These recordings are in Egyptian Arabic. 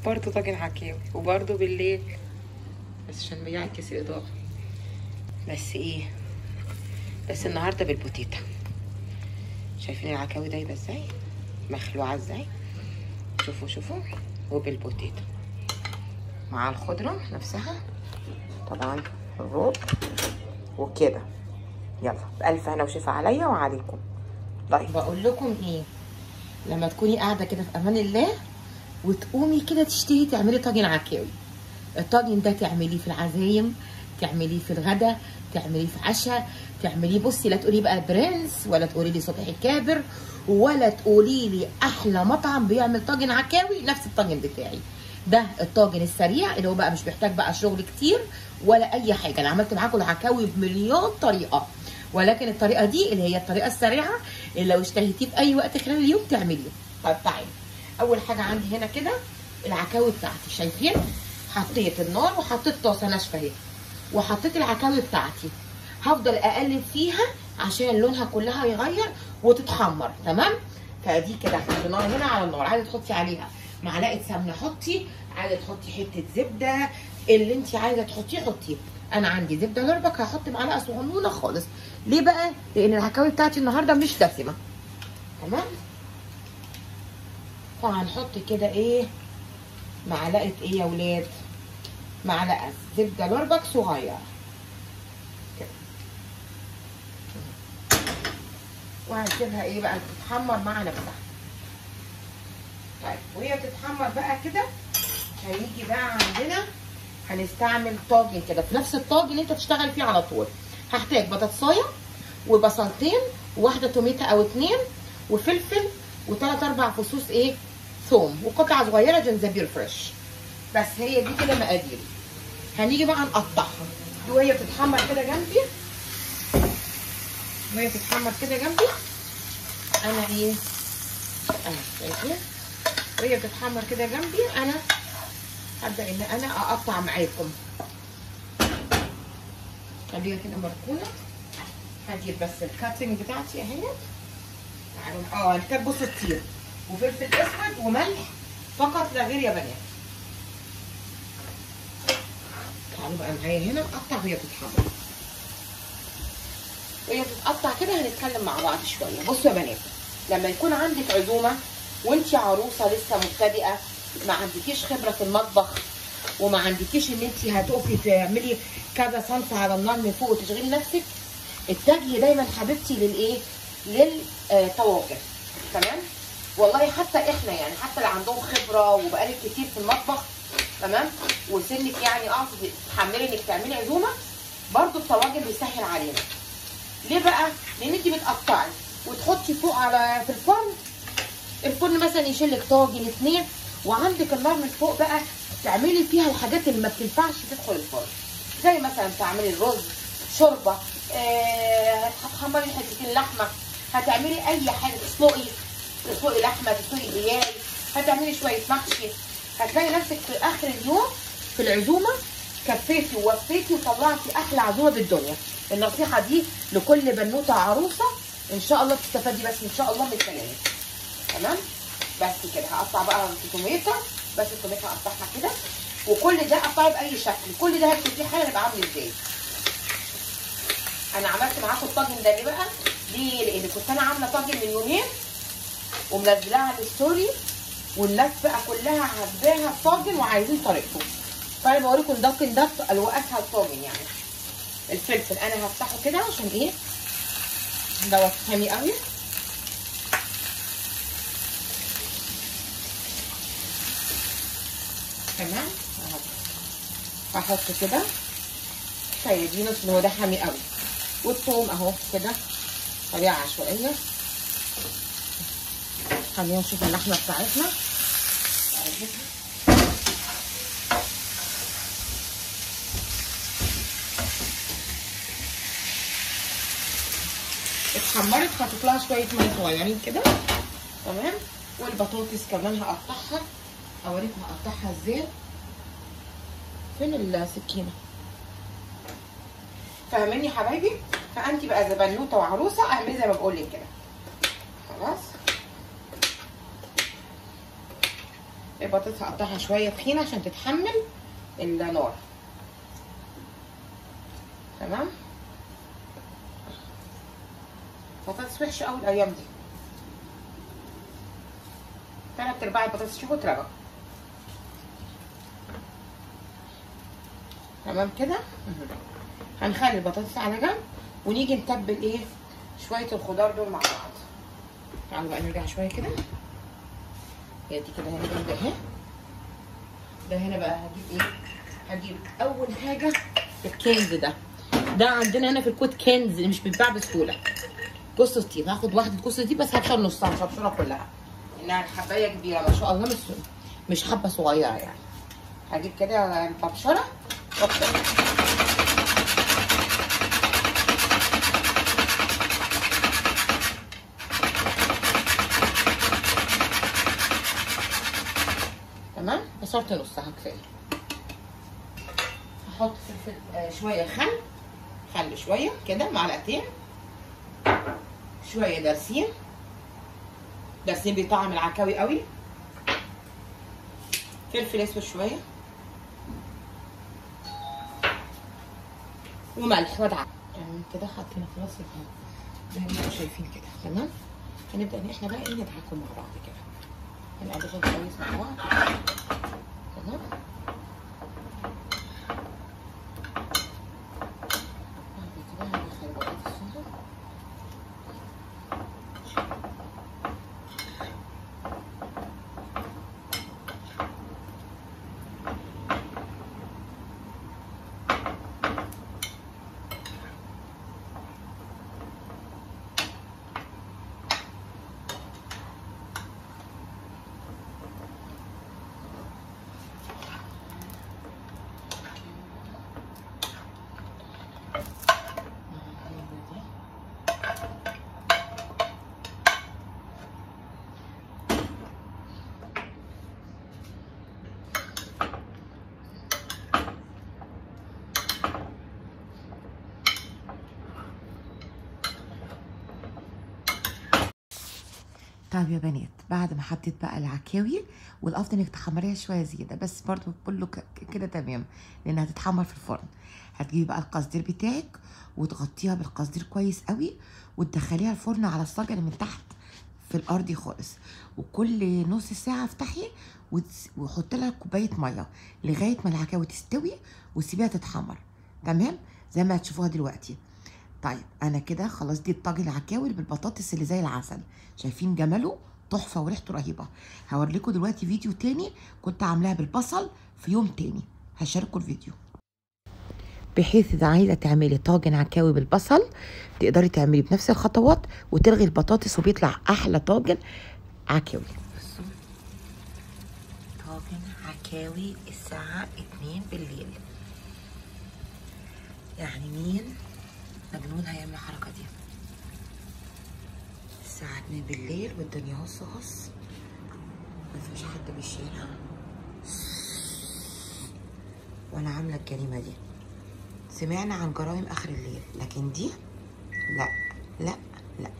برضه طاجن عكاوي وبرضه بالليل بس عشان بيعكس الاضاءه بس ايه بس النهارده بالبوتيتا شايفين العكاوي دايبه ازاي مخلوعه ازاي شوفوا شوفوا وبالبوتيتا مع الخضره نفسها طبعا الروب وكده يلا بألف هنا وشفا عليا وعليكم طيب بقول لكم ايه لما تكوني قاعده كده في امان الله وتقومي كده تشتهي تعملي طاجن عكاوي الطاجن ده تعمليه في العزايم تعمليه في الغدا تعمليه في عشاء تعمليه بصي لا تقولي بقى برنس ولا تقولي لي صبحي كابر ولا تقولي لي احلى مطعم بيعمل طاجن عكاوي نفس الطاجن بتاعي ده الطاجن السريع اللي هو بقى مش محتاج بقى شغل كتير ولا اي حاجه انا عملت معاكم العكاوي بمليون طريقه ولكن الطريقه دي اللي هي الطريقه السريعه اللي لو اشتهيتيه في اي وقت خلال اليوم تعمليه طيب تعالي اول حاجه عندي هنا كده العكاوي بتاعتي شايفين حطيت النار وحطيت طاسه ناشفه اهي وحطيت العكاوي بتاعتي هفضل اقلب فيها عشان لونها كلها يغير وتتحمر تمام فدي كده النار هنا على النار عايزه تحطي عليها معلقه سمنه حطي عايزه تحطي حته زبده اللي انت عايزه تحطيه حطيه انا عندي زبده لربك هحط معلقه صغنونه خالص ليه بقى لان العكاوي بتاعتي النهارده مش دسمه تمام فهنحط كده ايه معلقه ايه يا ولاد معلقه زبده لربك صغير كده وهنسيبها ايه بقى تتحمر مع نفسها طيب وهي تتحمر بقى كده هيجي بقى عندنا هنستعمل طاجن كده في نفس الطاجن اللي انت تشتغل فيه على طول هحتاج بطاطسايه وبصلتين وواحده توميته او اتنين وفلفل وثلاث اربع فصوص ايه ثوم وقطعه صغيره جنزبيل فريش بس هي دي كده مقادير هنيجي بقى نقطعها وهي بتتحمر كده جنبي وهي بتتحمر كده جنبي انا ايه انا شايفين وهي بتتحمر كده جنبي انا هبدا ان انا اقطع معاكم خليها كده مركونه هجيب بس الكاتنج بتاعتي اهي تعالوا اه هنحتاج جوز الطيب وفلفل اسود وملح فقط لا غير يا بنات تعالوا بقى معايا هنا اقطع وهي بتتحمر وهي بتتقطع كده هنتكلم مع بعض شويه بصوا يا بنات لما يكون عندك عزومه وانت عروسه لسه مبتدئه ما عندكيش خبره في المطبخ وما عندكيش ان انت هتقفي تعملي كذا صنف على النار من فوق وتشغلي نفسك اتجهي دايما حبيبتي للايه للطواجن تمام والله حتى احنا يعني حتى اللي عندهم خبره وبقالك كتير في المطبخ تمام وسنك يعني اقصد تحملي انك تعملي عزومه برضو الطواجن بيسهل علينا ليه بقى لان انت بتقطعي وتحطي فوق على في الفرن الفرن مثلا يشيلك طاجن اتنين وعندك النار من فوق بقى تعملي فيها الحاجات اللي ما بتنفعش تدخل الفرن زي مثلا تعملي الرز شوربه آه هتحمري حتتين لحمه هتعملي اي حاجه تسلقي تسلقي لحمه تسلقي دياي هتعملي شويه محشي هتلاقي نفسك في اخر اليوم في العزومه كفيتي ووفيتي وطلعتي احلى عزومه بالدنيا النصيحه دي لكل بنوته عروسه ان شاء الله تستفادي بس ان شاء الله من كلامي تمام بس كده هقطع بقى التوميته بس التوميته هقطعها كده وكل ده اقطعه باي شكل كل ده هتشوفيه حالا هيبقى عامل ازاي انا عملت معاكم الطاجن ده ليه بقى ليه لان كنت انا عامله طاجن من يومين ومنزلاها على الستوري والناس بقى كلها عاجباها الطاجن وعايزين طريقته فانا بوريكم الطاجن ده اللي هو اسهل طاجن يعني الفلفل انا هفتحه كده عشان ايه دوت حامي قوي تمام اهو هحط كده شايفينه عشان هو ده حامي قوي والثوم اهو كده طريقه عشوائيه خلينا نشوف اللحمه بتاعتنا اتحمرت حطيت لها شويه ميه صغيرين كده تمام والبطاطس كمان هقطعها اوريكم هقطعها ازاي فين السكينه فاهماني يا حبايبي فانت بقى زبنوته وعروسه اعملي زي ما بقول لك كده خلاص البطاطس هقطعها شويه تخينه عشان تتحمل النار تمام بطاطس وحشه قوي الايام دي تلات ارباع البطاطس شوفوا اترمى تمام كده هنخلي البطاطس على جنب ونيجي نتبل ايه شويه الخضار دول مع بعض تعالوا بقى نرجع شويه كده هي دي كده هنا جنب اهي ده هنا بقى هجيب ايه هجيب اول حاجه الكنز ده ده عندنا هنا في الكوت كنز مش بيتباع بسهوله جوز الطيب هاخد واحده جوز الطيب بس هبشر نصها مش هبشرها كلها انها حبايه كبيره ما شاء الله مش مش حبه صغيره يعني هجيب كده الببشره تمام بصرت نصها كفايه هحط فلفل آه شويه خل خل شويه كده معلقتين شويه درسين درسين بيطعم العكاوي قوي فلفل اسود شويه وملح ودعك تمام كده حطينا خلاص زي ما انتم شايفين كده تمام هنبدا ان احنا بقى ايه ندعكم مع بعض كده هنقلبهم كويس مع بعض تمام بعد كده هندخل البطاطس فيها طيب يا بنات بعد ما حطيت بقى العكاوي والافضل انك تحمريها شويه زياده بس برضو كله ك- كده تمام لانها هتتحمر في الفرن هتجيبي بقى القصدير بتاعك وتغطيها بالقصدير كويس قوي وتدخليها الفرن على الصاجه اللي من تحت في الارضي خالص وكل نص ساعه افتحي وتس- وحطي لها كوبايه ميه لغايه ما العكاوي تستوي وسيبيها تتحمر تمام زي ما هتشوفوها دلوقتي طيب انا كده خلاص دي الطاجن العكاوي بالبطاطس اللي زي العسل شايفين جماله تحفه وريحته رهيبه هوريكم دلوقتي فيديو تاني كنت عاملاها بالبصل في يوم تاني هشارككم الفيديو بحيث اذا عايزه تعملي طاجن عكاوي بالبصل تقدري تعملي بنفس الخطوات وتلغي البطاطس وبيطلع احلى طاجن عكاوي بصوا طاجن عكاوي الساعه 2 بالليل يعني مين مجنون هيعمل الحركه دي الساعة 2 بالليل والدنيا هص هص مفيش حد بيشيلها وانا عاملة الجريمة دي سمعنا عن جرائم اخر الليل لكن دي لا لا لا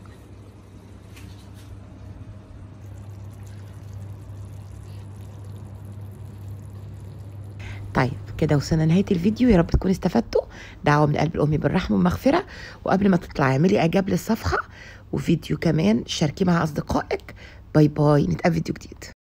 طيب كده وصلنا نهايه الفيديو يا رب تكونوا استفدتوا دعوه من قلب الام بالرحمه والمغفره وقبل ما تطلعي اعملي اعجاب للصفحه وفيديو كمان شاركيه مع اصدقائك باي باي نتقابل فيديو جديد